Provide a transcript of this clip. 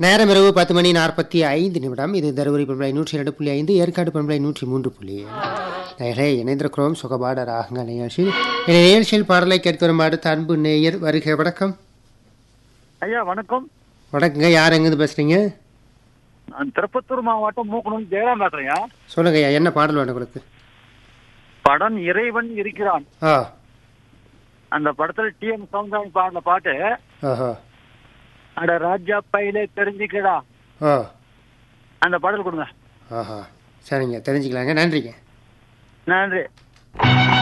நேரம் இரவு பத்து மணி நாற்பத்தி ஐந்து நிமிடம் இது தருமபுரி பண்பலை நூற்றி இரண்டு புள்ளி ஐந்து ஏற்காடு பண்பலை நூற்றி மூன்று புள்ளி நேயர்களே இணைந்திருக்கிறோம் சுகபாட ராகங்க நிகழ்ச்சி இந்த நிகழ்ச்சியில் பாடலை கேட்க வரும் அடுத்த அன்பு நேயர் வருக வணக்கம் ஐயா வணக்கம் வணக்கங்க யார் எங்கேருந்து பேசுறீங்க நான் திருப்பத்தூர் மாவட்டம் மூக்கணும் ஜெயராம் பேசுறேன்யா சொல்லுங்க ஐயா என்ன பாடல் வேணும் உங்களுக்கு படம் இறைவன் இருக்கிறான் ஆ அந்த படத்துல டி எம் சவுந்தரன் பாடின பாட்டு ஆஹா அட ராஜா பையிலே தெரிஞ்சுக்கடா ஆ அந்த பாடல் கொடுங்க ஆஹா சரிங்க தெரிஞ்சுக்கலாங்க நன்றிங்க நன்றி